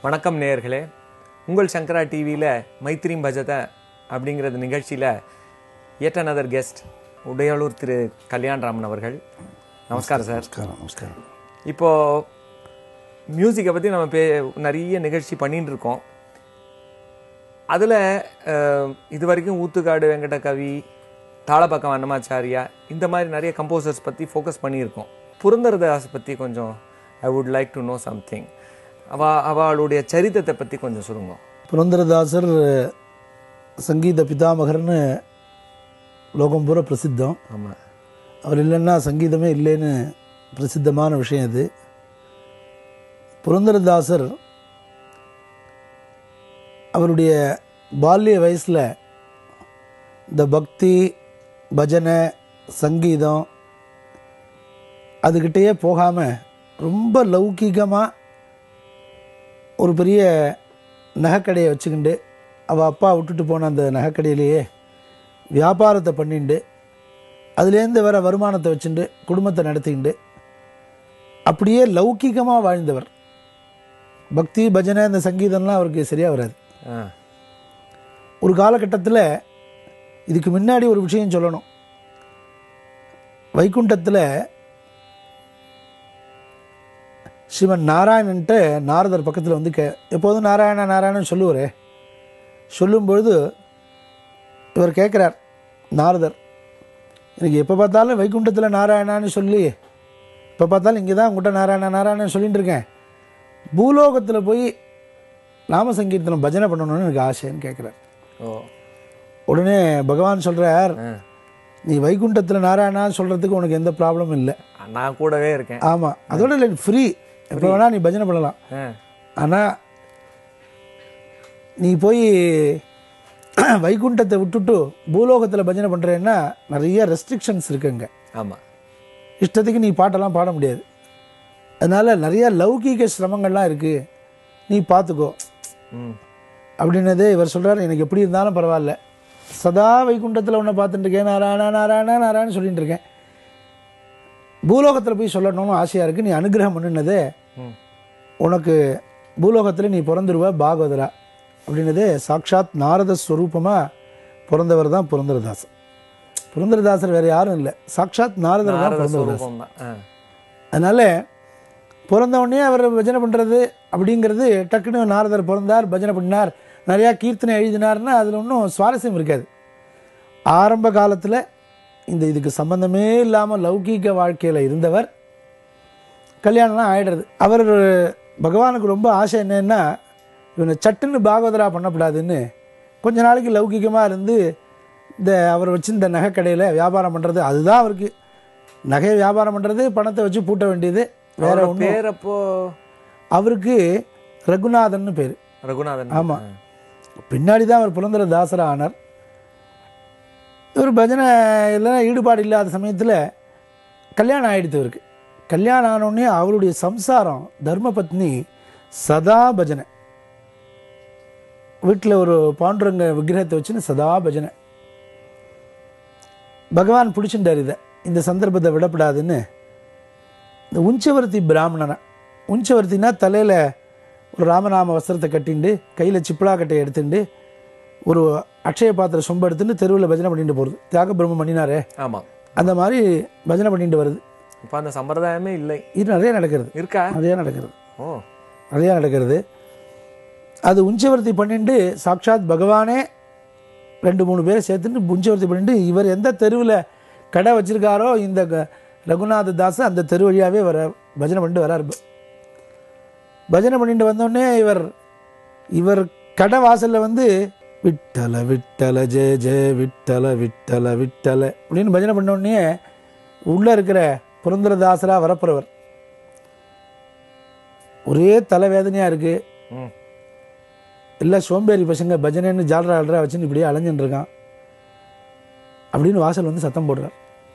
வணக்கம் நேயர்களே உங்கள் சங்கரா டிவியில் மைத்திரிம் பஜத அப்படிங்கிறது நிகழ்ச்சியில் yet another கெஸ்ட் உடையாளூர் திரு கல்யாண்ராமன் அவர்கள் நமஸ்காரம் சார் நமஸ்காரம் நமஸ்காரம் இப்போது மியூசிக்கை பற்றி நம்ம பே நிறைய நிகழ்ச்சி பண்ணிட்டு இருக்கோம் அதில் இது வரைக்கும் ஊத்துக்காடு வெங்கட கவி தாளப்பக்கம் அன்னமாச்சாரியா இந்த மாதிரி நிறைய கம்போசர்ஸ் பற்றி ஃபோக்கஸ் பண்ணியிருக்கோம் புரந்தரதாஸ் பற்றி கொஞ்சம் I would like to know something அவ அவளுடைய சரித்திரத்தை பற்றி கொஞ்சம் சொல்லுங்க புரந்தரதாசர் சங்கீத பிதாமகர்னு லோகம் பூரா பிரசித்தம் ஆமாம் அவர் இல்லைன்னா சங்கீதமே இல்லைன்னு பிரசித்தமான விஷயம் இது புரந்தரதாசர் அவருடைய பால்ய வயசில் இந்த பக்தி பஜனை சங்கீதம் அதுக்கிட்டேயே போகாமல் ரொம்ப லௌகிகமாக ஒரு பெரிய நகைக்கடையை வச்சுக்கிண்டு அவள் அப்பா விட்டுட்டு போன அந்த நகைக்கடையிலேயே வியாபாரத்தை பண்ணிண்டு அதுலேருந்து வர வருமானத்தை வச்சுண்டு குடும்பத்தை நடத்திக்கிண்டு அப்படியே லௌகிகமாக வாழ்ந்தவர் பக்தி பஜனை இந்த சங்கீதம்லாம் அவருக்கு சரியாக வராது ஆ ஒரு காலகட்டத்தில் இதுக்கு முன்னாடி ஒரு விஷயம் சொல்லணும் வைகுண்டத்தில் சிவன் நாராயணன்ட்டு நாரதர் பக்கத்தில் வந்து கே எப்போதும் நாராயண நாராயணன் சொல்லுவாரே சொல்லும்பொழுது இவர் கேட்குறார் நாரதர் எனக்கு எப்போ பார்த்தாலும் வைகுண்டத்தில் நாராயணான்னு சொல்லி இப்போ பார்த்தாலும் இங்கே தான் உங்கள்கிட்ட நாராயண நாராயணன் சொல்லிட்டு இருக்கேன் பூலோகத்தில் போய் நாம சங்கீர்த்தனம் பஜனை பண்ணணும்னு எனக்கு ஆசைன்னு கேட்குறார் ஓ உடனே பகவான் சொல்கிறார் ஆ நீ வைகுண்டத்தில் நாராயணா சொல்கிறதுக்கு உனக்கு எந்த ப்ராப்ளமும் இல்லை நான் கூடவே இருக்கேன் ஆமாம் அதோட இல்லை ஃப்ரீ எப்போ வேணால் நீ பஜனை பண்ணலாம் ஆ ஆனால் நீ போய் வைகுண்டத்தை விட்டுட்டு பூலோகத்தில் பஜனை பண்ணுறேன்னா நிறைய ரெஸ்ட்ரிக்ஷன்ஸ் இருக்குங்க ஆமாம் இஷ்டத்துக்கு நீ பாட்டெல்லாம் பாட முடியாது அதனால் நிறைய லௌகீக சிரமங்கள்லாம் இருக்குது நீ பார்த்துக்கோ ம் அப்படின்னதே இவர் சொல்கிறார் எனக்கு எப்படி இருந்தாலும் பரவாயில்ல சதா வைகுண்டத்தில் உன்னை பார்த்துட்டு இருக்கேன் நாராயணா நாராயணா நாராயணன் சொல்லிட்டு இருக்கேன் பூலோகத்தில் போய் சொல்லணும்னு ஆசையாக இருக்குது நீ அனுகிரகம் பண்ணினதே ம் உனக்கு பூலோகத்தில் நீ பிறந்துருவ பாகவதரா அப்படின்னதே சாக்ஷாத் நாரத ஸ்வரூபமாக பிறந்தவர் தான் புரந்தரதாசர் புரந்தரதாசர் வேறு யாரும் இல்லை சாக்ஷாத் நாரதர் தான் நாரத பிறந்தவர் ஸ்வரூபம் தான் ஆ அதனால் பிறந்த உடனே அவர் பஜனை பண்ணுறது அப்படிங்கிறது டக்குன்னு நாரதர் பிறந்தார் பஜனை பண்ணார் நிறையா கீர்த்தனை எழுதினார்னா அதில் ஒன்றும் சுவாரஸ்யம் இருக்காது ஆரம்ப காலத்தில் இந்த இதுக்கு சம்பந்தமே இல்லாமல் லௌகீக வாழ்க்கையில் இருந்தவர் கல்யாணம்லாம் ஆயிடுறது அவர் பகவானுக்கு ரொம்ப ஆசை என்னன்னா இவனை சட்டுன்னு பாகவதரா பண்ணக்கூடாதுன்னு கொஞ்ச நாளைக்கு லௌகிகமாக இருந்து இந்த அவர் வச்சிருந்த நகைக்கடையில் வியாபாரம் பண்ணுறது அதுதான் அவருக்கு நகை வியாபாரம் பண்ணுறது பணத்தை வச்சு பூட்ட வேண்டியது வேற அவரோட ஒன்றும் பேர் அப்போ அவருக்கு ரகுநாதன் பேர் ரகுநாதன் ஆமா. பின்னாடி தான் அவர் புலந்தர தாசரா ஆனார் இவர் பஜனை எல்லாம் ஈடுபாடு இல்லாத சமயத்தில் கல்யாணம் ஆயிடுத்து இவருக்கு கல்யாணம் ஆனோடனே அவருடைய சம்சாரம் தர்மபத்னி சதா பஜனை வீட்டில் ஒரு பாண்டுரங்க விக்கிரகத்தை வச்சுன்னு சதா பஜனை பகவான் பிடிச்சிட்டார் இதை இந்த சந்தர்ப்பத்தை விடப்படாதுன்னு இந்த உஞ்சவர்த்தி பிராமணனை உஞ்சவர்த்தினா தலையில் ஒரு ராமநாம வஸ்திரத்தை கட்டிண்டு கையில் சிப்பிளா கட்டை எடுத்துட்டு ஒரு அக்ஷய பாத்திர சொம்பு எடுத்துட்டு தெருவில் பஜனை பண்ணிட்டு போகிறது தியாக பிரம்மம் பண்ணினாரே ஆமாம் அந்த மாதிரி பஜனை பண்ணிட்டு வருது இப்போ அந்த சம்பிரதாயமே இல்லை இது நிறைய நடக்கிறது இருக்கா நிறையா நடக்கிறது ஓ நிறையா நடக்கிறது அது உஞ்சவர்த்தி பண்ணிட்டு சாட்சாத் பகவானே ரெண்டு மூணு பேரை சேர்த்துட்டு உஞ்சவர்த்தி பண்ணிட்டு இவர் எந்த தெருவில் கடை வச்சிருக்காரோ இந்த க- ரகுநாத தாஸ் அந்த தெரு வழியாகவே வர பஜனை பண்ணிட்டு வரார் பஜனை பண்ணிட்டு வந்தோடனே இவர் இவர் கடை வாசலில் வந்து விட்டல விட்டல ஜெய ஜெய விட்டல விட்டல விட்டல அப்படின்னு பஜனை பண்ண உடனே உள்ளே இருக்கிற புரந்தரதாசரா வரப்புறவர் ஒரே தலைவேதனையாக இருக்குது ம் எல்லாம் சோம்பேறி பசங்க பஜனைன்னு ஜாலரா ஆடுறா வச்சுன்னு இப்படியே அலைஞ்சுட்டு இருக்கான் அப்படின்னு வாசல் வந்து சத்தம் போடுறார்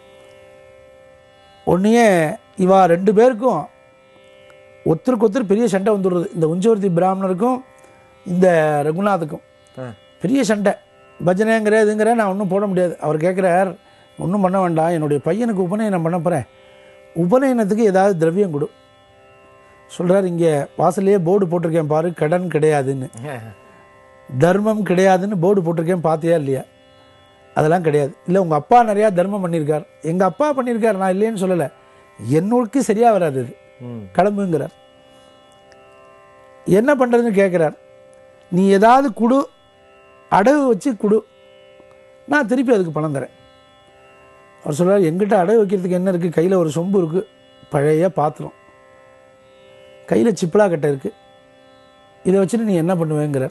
உடனே இவா ரெண்டு பேருக்கும் ஒருத்தருக்கு ஒருத்தர் பெரிய சண்டை வந்துடுறது இந்த உஞ்சவர்த்தி பிராமணருக்கும் இந்த ரகுநாத்துக்கும் ஆ பெரிய சண்டை பஜனைங்கிற இதுங்கிற நான் ஒன்றும் போட முடியாது அவர் கேட்குறார் ஒன்றும் பண்ண வேண்டாம் என்னுடைய பையனுக்கு உபநயனம் பண்ண போகிறேன் உபநயனத்துக்கு ஏதாவது திரவியம் கொடு சொல்கிறார் இங்கே வாசல்லையே போர்டு போட்டிருக்கேன் பாரு கடன் கிடையாதுன்னு தர்மம் கிடையாதுன்னு போர்டு போட்டிருக்கேன் பார்த்தியா இல்லையா அதெல்லாம் கிடையாது இல்லை உங்கள் அப்பா நிறையா தர்மம் பண்ணியிருக்கார் எங்கள் அப்பா பண்ணியிருக்கார் நான் இல்லைன்னு சொல்லலை என்னோருக்கு சரியாக வராது அது ம் கிளம்புங்கிறார் என்ன பண்ணுறதுன்னு கேட்குறார் நீ ஏதாவது கொடு அடகு வச்சு கொடு நான் திருப்பி அதுக்கு பணம் தரேன் அவர் சொல்றார் எங்கிட்ட அடகு வைக்கிறதுக்கு என்ன இருக்குது கையில் ஒரு சொம்பு இருக்குது பழைய பாத்திரம் கையில் சிப்பிளா கட்டை இருக்குது இதை வச்சுட்டு நீ என்ன பண்ணுவேங்கிறார்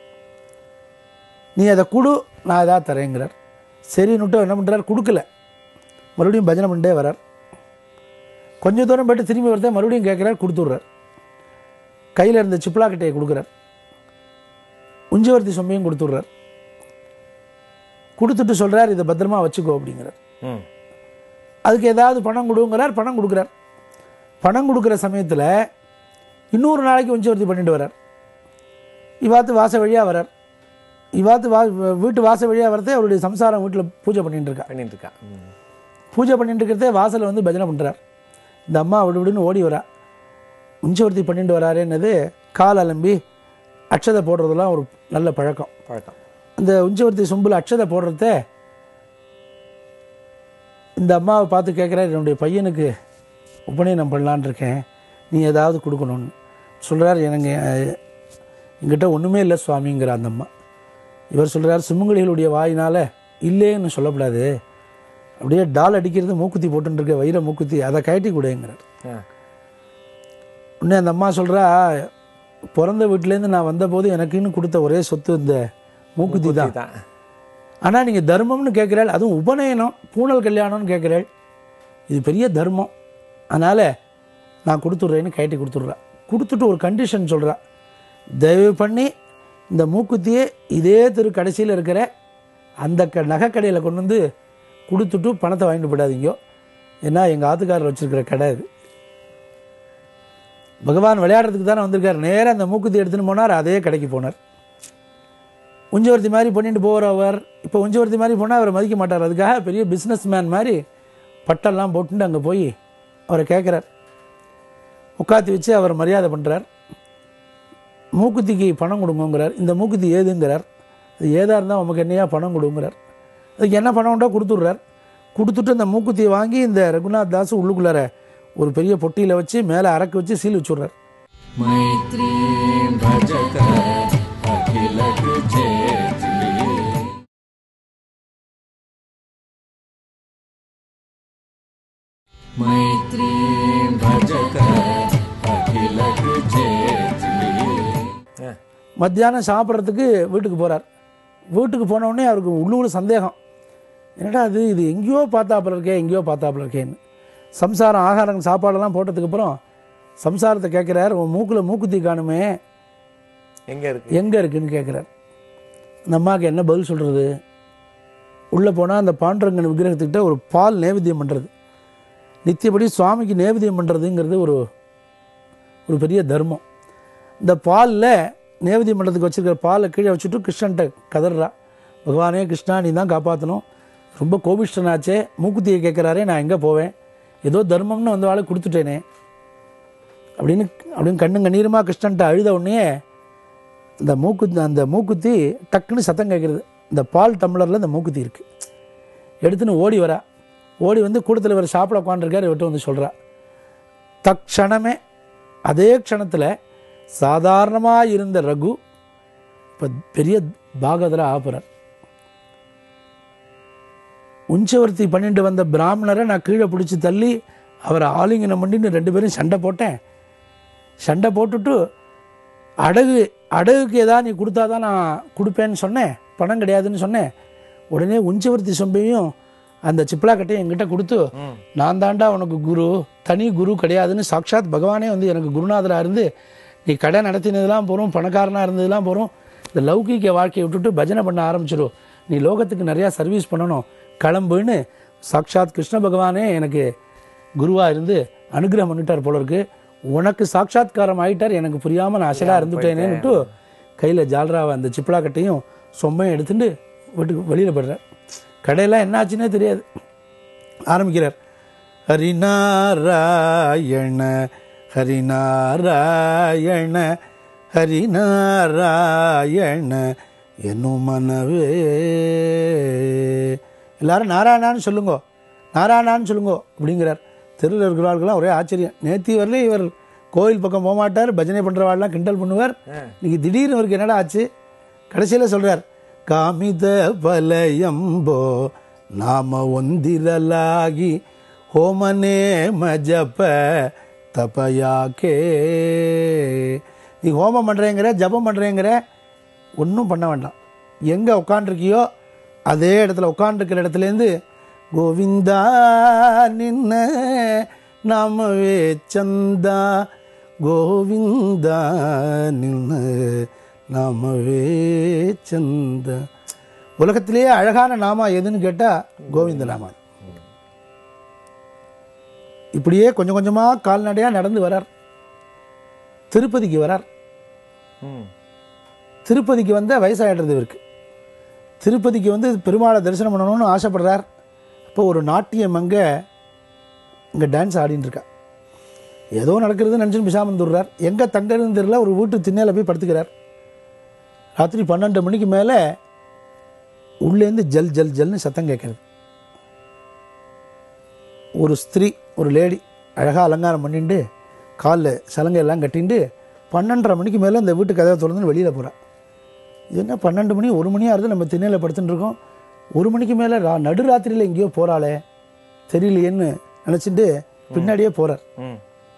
நீ அதை கொடு நான் ஏதாவது தரேங்கிறார் சரின்னுட்டு என்ன பண்ணுறார் கொடுக்கல மறுபடியும் பஜனை பண்ணிட்டே வரார் கொஞ்சம் தூரம் போயிட்டு திரும்பி வரதே மறுபடியும் கேட்குறார் கொடுத்துட்றார் கையில் இருந்த சிப்ளா கட்டையை கொடுக்குறார் உஞ்சவர்த்தி சொம்பையும் கொடுத்துட்றார் கொடுத்துட்டு சொல்கிறார் இதை பத்திரமா வச்சுக்கோ அப்படிங்கிறார் ம் அதுக்கு ஏதாவது பணம் கொடுங்கிறார் பணம் கொடுக்குறார் பணம் கொடுக்குற சமயத்தில் இன்னொரு நாளைக்கு உஞ்சவர்த்தி பண்ணிட்டு வரார் இவாத்து வாச வழியாக வரார் இவாத்து வா வீட்டு வாச வழியாக வரதே அவருடைய சம்சாரம் வீட்டில் பூஜை பண்ணிட்டு இருக்கா பண்ணிட்டு இருக்கா ம் பூஜை பண்ணிட்டு இருக்கிறதே வாசலில் வந்து பஜனை பண்ணுறார் இந்த அம்மா விடு விடுன்னு ஓடி வரா உஞ்சவர்த்தி பண்ணிட்டு வராருன்னது கால் அலம்பி அட்சதை போடுறதெல்லாம் ஒரு நல்ல பழக்கம் பழக்கம் இந்த உஞ்சவர்த்தி சொம்பில் அட்சதை போடுறத இந்த அம்மாவை பார்த்து கேட்குறாரு என்னுடைய பையனுக்கு உபநயனம் பண்ணலான்னு இருக்கேன் நீ ஏதாவது கொடுக்கணும்னு சொல்கிறார் எனக்கு அஹ், என்கிட்ட ஒன்றுமே இல்லை சுவாமிங்கிற அந்த அம்மா இவர் சொல்கிறார் சுமங்கலிகளுடைய வாயினால் இல்லைன்னு சொல்லக்கூடாது அப்படியே டால் அடிக்கிறது மூக்குத்தி போட்டுருக்க வைர மூக்குத்தி அதை கழட்டி கொடுங்கிறார் ஆ உடனே அந்த அம்மா சொல்கிறா பிறந்த வீட்டிலேருந்து நான் வந்தபோது எனக்குன்னு கொடுத்த ஒரே சொத்து இந்த மூக்குத்தி தான் இதுதான். ஆனால் நீங்கள் தர்மம்னு கேட்குறாள் அதுவும் உபநயனம் பூணல் கல்யாணம்னு கேட்குறாள் இது பெரிய தர்மம் அதனால் நான் கொடுத்துட்றேன்னு கைட்டி கொடுத்துட்றா கொடுத்துட்டு ஒரு கண்டிஷன் சொல்கிறா தயவு பண்ணி இந்த மூக்குத்தியே இதே தெரு கடைசியில் இருக்கிற அந்த க நகைக்கடையில் கொண்டு வந்து கொடுத்துட்டு பணத்தை வாங்கிட்டு போயிடாதீங்க ஏன்னா எங்கள் ஆத்துக்காரர் வச்சுருக்கிற கடை இது பகவான் விளையாடுறதுக்கு தானே வந்திருக்கார் நேராக அந்த மூக்குத்தி எடுத்துன்னு போனார் அதே கடைக்கு போனார் உஞ்சவர்த்தி மாதிரி பண்ணிட்டு போகிற அவர் இப்போ உஞ்சவர்த்தி மாதிரி போனால் அவரை மதிக்க மாட்டார் அதுக்காக பெரிய பிஸ்னஸ் மேன் மாதிரி பட்டெல்லாம் போட்டுட்டு அங்கே போய் அவரை கேட்குறார் உட்காத்தி வச்சு அவர் மரியாதை பண்ணுறார் மூக்குத்திக்கு பணம் கொடுங்கங்கிறார் இந்த மூக்குத்தி ஏதுங்கிறார் அது ஏதாக இருந்தால் உமக்கு என்னையா பணம் கொடுங்கிறார் அதுக்கு என்ன பணம் உண்டோ கொடுத்துட்றார் கொடுத்துட்டு அந்த மூக்குத்தியை வாங்கி இந்த ரகுநாத் தாஸ் உள்ளுக்குள்ளார ஒரு பெரிய பொட்டியில் வச்சு மேலே அரக்கு வச்சு சீல் வச்சுட்றார் मैत्रीं भजत अखिलकृचेति मैत्रीं भजत अखिलकृचेति ஆ மத்தியானம் சாப்பிட்றதுக்கு வீட்டுக்கு போகிறார் வீட்டுக்கு போன உடனே அவருக்கு உள்ளூர் சந்தேகம் என்னடா அது இது எங்கேயோ பார்த்தாப்புல இருக்கே எங்கேயோ பார்த்தாப்புல இருக்கேன்னு சம்சாரம் ஆகாரம் சாப்பாடெல்லாம் போட்டதுக்கப்புறம் சம்சாரத்தை கேட்குறார் உன் மூக்கில் மூக்குத்தி காணுமே எங்க இருக்கு எங்கே இருக்குன்னு கேட்குறார் அந்த அம்மாவுக்கு என்ன பதில் சொல்கிறது உள்ளே போனால் அந்த பாண்டுரங்கன் விக்கிரகத்துக்கிட்ட ஒரு பால் நேவேத்தியம் பண்ணுறது நித்தியப்படி சுவாமிக்கு நேவேத்தியம் பண்ணுறதுங்கிறது ஒரு ஒரு பெரிய தர்மம் இந்த பாலில் நேவேத்தியம் பண்ணுறதுக்கு வச்சுருக்கிற பாலை கீழே வச்சுட்டு கிருஷ்ணன்ட்ட கதறா பகவானே கிருஷ்ணா நீ தான் காப்பாற்றணும் ரொம்ப கோபிஷ்டனாச்சே மூக்குத்தியை கேட்குறாரே நான் எங்கே போவேன் ஏதோ தர்மம்னு வந்த ஆளை கொடுத்துட்டேனே அப்படின்னு அப்படின்னு கண்ணு கண்ணீருமா கிருஷ்ணன்ட்ட அழுத உடனே இந்த மூக்குத்தி அந்த மூக்குத்தி டக்குன்னு சத்தம் கேட்குறது இந்த பால் டம்ளரில் இந்த மூக்குத்தி இருக்குது எடுத்துன்னு ஓடி வரா ஓடி வந்து கூடத்தில் இவர் சாப்பிட உட்காந்துருக்காரு இவர்கிட்ட வந்து சொல்கிறா தக்ஷணமே அதே க்ஷணத்தில் சாதாரணமாக இருந்த ரகு இப்போ பெரிய பாகவதராக ஆப்புறார் உஞ்சவர்த்தி பண்ணிட்டு வந்த பிராமணரை நான் கீழே பிடிச்சி தள்ளி அவரை ஆலிங்கனம் பண்ணிட்டு ரெண்டு பேரும் சண்டை போட்டேன் சண்டை போட்டுட்டு அடகு அடகுக்கு ஏதாவது நீ கொடுத்தா தான் நான் கொடுப்பேன்னு சொன்னேன் பணம் கிடையாதுன்னு சொன்னேன் உடனே உஞ்சவர்த்தி சொம்பையும் அந்த சிப்ளா கட்டையும் என்கிட்ட கொடுத்து ம் நான் தாண்டா உனக்கு குரு தனி குரு கிடையாதுன்னு சாக்ஷாத் பகவானே வந்து எனக்கு குருநாதராக இருந்து நீ கடை நடத்தினதெல்லாம் போகிறோம் பணக்காரனாக இருந்ததெல்லாம் போகிறோம் இந்த லௌகீக வாழ்க்கையை விட்டுட்டு பஜனை பண்ண ஆரம்பிச்சிடும் நீ லோகத்துக்கு நிறையா சர்வீஸ் பண்ணணும் கிளம்புன்னு சாக்ஷாத் கிருஷ்ண பகவானே எனக்கு குருவாக இருந்து அனுகிரகம் பண்ணிட்டார் போல இருக்கு உனக்கு சாட்சாத்காரம் ஆயிட்டார் எனக்கு புரியாமல் நான் அசலாக இருந்துட்டேனேன்னுட்டு கையில் ஜால்ராவை அந்த சிப்ளா கட்டையும் சொம்பையும் எடுத்துட்டு வீட்டுக்கு வெளியில் போடுறார் கடையெல்லாம் என்னாச்சுன்னே தெரியாது ஆரம்பிக்கிறார் ஹரிநாராயண ஹரிநாராயண ஹரிநாராயண என்னும் மனவே எல்லாரும் நாராயணான்னு சொல்லுங்கோ நாராயணான்னு சொல்லுங்கோ அப்படிங்கிறார் தெருவில் இருக்கிறவர்கள்லாம் ஒரே ஆச்சரியம் நேத்தி வரலையும் இவர் கோயில் பக்கம் போக மாட்டார் பஜனை பண்ணுறவாள்லாம் கிண்டல் பண்ணுவார் இன்னைக்கு திடீர்னு இவருக்கு என்னடா ஆச்சு கடைசியில் சொல்றார் காமித பலயம்போ நாம ஒந்திரலாகி ஹோமனே மஜப்ப தபயாக்கே நீ ஹோமம் பண்ணுறேங்கிற ஜபம் பண்ணுறேங்கிற ஒன்றும் பண்ண வேண்டாம் எங்கே உட்காண்டிருக்கியோ அதே இடத்துல உட்காண்டிருக்கிற இடத்துலேருந்து கோவிந்தா நின்ன நாமவே சந்தா கோவிந்தா நின்ன நாமவே சந்தா உலகத்திலேயே அழகான நாமா எதுன்னு கேட்டால் கோவிந்த நாமா இப்படியே கொஞ்சம் கொஞ்சமாக கால்நடையாக நடந்து வரார் திருப்பதிக்கு வரார் ம் திருப்பதிக்கு வந்த வயசாயிடுறது இவருக்கு திருப்பதிக்கு வந்து பெருமாளை தரிசனம் பண்ணணும்னு ஆசைப்படுறார் அப்போ ஒரு நாட்டியம் அங்கே இங்கே டான்ஸ் ஆடின்னு இருக்கா ஏதோ நடக்கிறது நினச்சின்னு பிசாம வந்துடுறார் எங்கே தங்கன்னு தெரியல ஒரு வீட்டு திண்ணையில் போய் படுத்துக்கிறார் ராத்திரி பன்னெண்டு மணிக்கு மேலே உள்ளேருந்து ஜல் ஜல் ஜல்னு சத்தம் கேட்குறது ஒரு ஸ்திரீ ஒரு லேடி அழகாக அலங்காரம் பண்ணிட்டு காலில் சலங்கை எல்லாம் கட்டிண்டு பன்னெண்டரை மணிக்கு மேலே இந்த வீட்டு கதவை திறந்து வெளியில் போகிறா இது என்ன பன்னெண்டு மணி ஒரு மணி ஆகுது நம்ம திண்ணையில் படுத்துட்டு இருக்கோம் ஒரு மணிக்கு மேலே ரா நடுராத்திரியில் எங்கேயோ போகிறாளே தெரியலையேன்னு நினச்சிட்டு பின்னாடியே போகிறார் ம்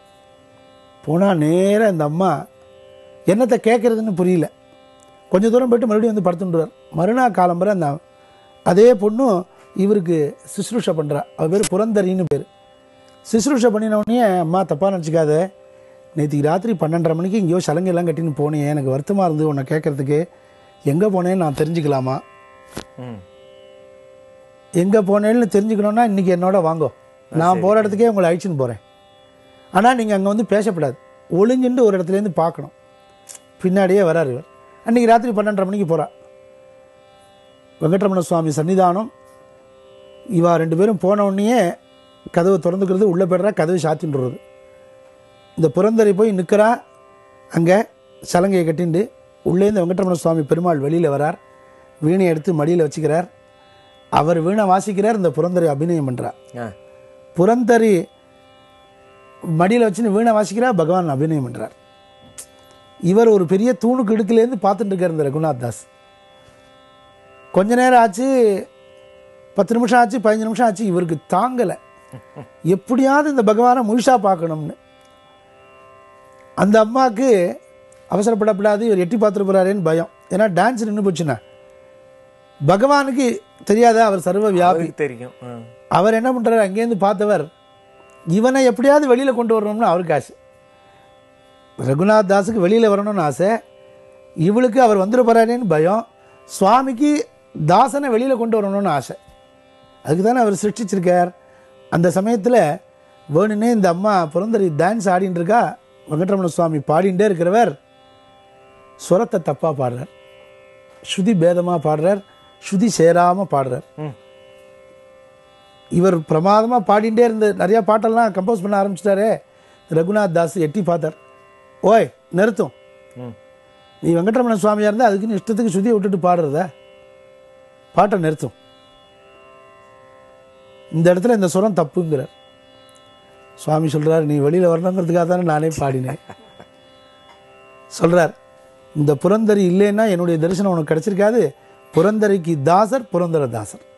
போனால் நேராக இந்த அம்மா என்னத்தை கேட்குறதுன்னு புரியல கொஞ்சம் தூரம் போயிட்டு மறுபடியும் வந்து படுத்துட்டுறார் மறுநாள் காலம்பரை அந்த அதே பொண்ணும் இவருக்கு சுശ്രൂஷை பண்ணுறா அவ பேர் புரந்தரின்னு பேர் சுশ্ரூஷை பண்ணின உடனே அம்மா தப்பாக நினச்சிக்காத நேற்றுக்கு ராத்திரி பன்னெண்டரை மணிக்கு எங்கேயோ சலங்கையெல்லாம் கட்டின்னு போனேன் எனக்கு வருத்தமாக இருந்து உன்னை கேட்குறதுக்கு எங்கே போனேன்னு நான் தெரிஞ்சுக்கலாமா ம் எங்கே போனேன்னு தெரிஞ்சுக்கணுன்னா இன்றைக்கி என்னோட வாங்கோ நான் போகிற இடத்துக்கே உங்களை அழிச்சுன்னு போகிறேன் ஆனால் நீங்கள் அங்கே வந்து பேசக்கூடாது ஒளிஞ்சுட்டு ஒரு இடத்துலேருந்து பார்க்கணும் பின்னாடியே வராரு இவர் அன்றைக்கி ராத்திரி பன்னெண்டரை மணிக்கு போகிறா வெங்கட்ரமண சுவாமி சன்னிதானம் இவா ரெண்டு பேரும் போன உடனேயே கதவை திறந்துக்கிறது உள்ளே போய்டுறா கதவு சாத்தின்றது இந்த புரந்தரை போய் நிற்கிறா அங்கே சலங்கையை கட்டிண்டு உள்ளேருந்து வெங்கட்ரமண சுவாமி பெருமாள் வெளியில் வரார் வீணையை எடுத்து மடியில் வச்சுக்கிறார் அவர் வீணை வாசிக்கிறார் இந்த புரந்தரை அபிநயம் பண்ணுறார் ஆ புரந்தரி மடியில் வச்சுன்னு வீணை வாசிக்கிறா பகவான் அபிநயம் பண்ணுறார் இவர் ஒரு பெரிய தூணுக்கு இடுக்குலேருந்து பார்த்துட்டு இருக்கார் இந்த ரகுநாத் தாஸ் கொஞ்ச நேரம் ஆச்சு பத்து நிமிஷம் ஆச்சு பதினஞ்சு நிமிஷம் ஆச்சு இவருக்கு தாங்கலை எப்படியாவது இந்த பகவானை முழுசாக பார்க்கணும்னு அந்த அம்மாவுக்கு அவசரப்படப்படாது இவர் எட்டி பார்த்துட்டு போகிறாரேன்னு பயம் ஏன்னா டான்ஸ் நின்று போச்சுன்னா பகவானுக்கு தெரியாதா அவர் சர்வ வியாபி அவருக்கு தெரியும் ஆ. அவர் என்ன பண்ணுறாரு அங்கேருந்து பார்த்தவர் இவனை எப்படியாவது வெளியில் கொண்டு வரணும்னு அவருக்கு ஆசை ரகுநாத் தாஸுக்கு வெளியில் வரணும்னு ஆசை இவளுக்கு அவர் வந்துட போகிறாரேன்னு பயம் சுவாமிக்கு தாசனை வெளியில் கொண்டு வரணும்னு ஆசை அதுக்கு தானே அவர் சிருஷ்டிச்சிருக்கார் அந்த சமயத்தில் வேணுனே இந்த அம்மா புரந்தரி டான்ஸ் ஆடின்னு இருக்கா வெங்கட்ரமண சுவாமி பாடிண்டே இருக்கிறவர் சுரத்தை தப்பாக பாடுறார் ஸ்ருதி பேதமாக பாடுறார் ஸ்ருதி சேராமல் பாடுறார் ம் இவர் பிரமாதமாக பாடிண்டே இருந்து நிறையா பாட்டெல்லாம் கம்போஸ் பண்ண ஆரம்பிச்சிட்டாரே ரகுநாத் தாஸ் எட்டி பார்த்தார் ஓய் நிறுத்தும் ம் நீ வெங்கட்ரமண சுவாமியாக இருந்தால் அதுக்குன்னு இஷ்டத்துக்கு சுதியை விட்டுட்டு பாடுறத பாட்டை நிறுத்தும் இந்த இடத்துல இந்த சுரம் தப்புங்கிறார் சுவாமி சொல்றார் நீ வெளியில் வரணுங்கிறதுக்காக தானே நானே பாடினேன் சொல்றார் இந்த புரந்தரி இல்லைன்னா என்னுடைய தரிசனம் உனக்கு கிடைச்சிருக்காது புரந்தரிக்கு தாசர் புரந்தர தாசர்